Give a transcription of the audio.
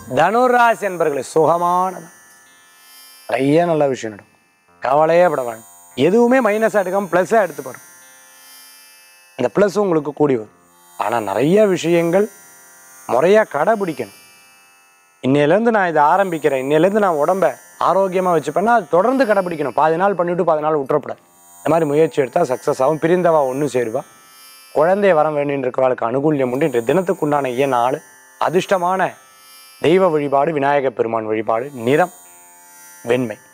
தனுராசி என்பர்களே சுகமானது நிறைய நல்ல விஷயம் நடக்கும் கவலையே பட வேண்டாம் எதுவுமே மைனஸாக எடுக்காம ப்ளஸ்ஸாக எடுத்து பாருங்க அந்த ப்ளஸ் உங்களுக்கு கூடி வரும் ஆனால் நிறைய விஷயங்கள் முறையாக கடைபிடிக்கணும் இன்னையிலேருந்து நான் இதை ஆரம்பிக்கிறேன் இன்னையிலேருந்து நான் உடம்ப ஆரோக்கியமாக வச்சுப்பேன்னா அது தொடர்ந்து கடைபிடிக்கணும் பாதி நாள் பண்ணிவிட்டு பாதி நாள் விட்டுறப்படாது இந்த மாதிரி முயற்சி எடுத்தால் சக்ஸஸ் ஆகும் பிரிந்தவா ஒன்று சேருவா குழந்தை வரம் வேண்டின்னு இருக்கிறவளுக்கு அனுகூல்யம் உண்டு இன்றைய தினத்துக்குண்டான இய நாள் அதிர்ஷ்டமான தெய்வ வழிபாடு விநாயகப் பெருமான் வழிபாடு நிறம் வெண்மை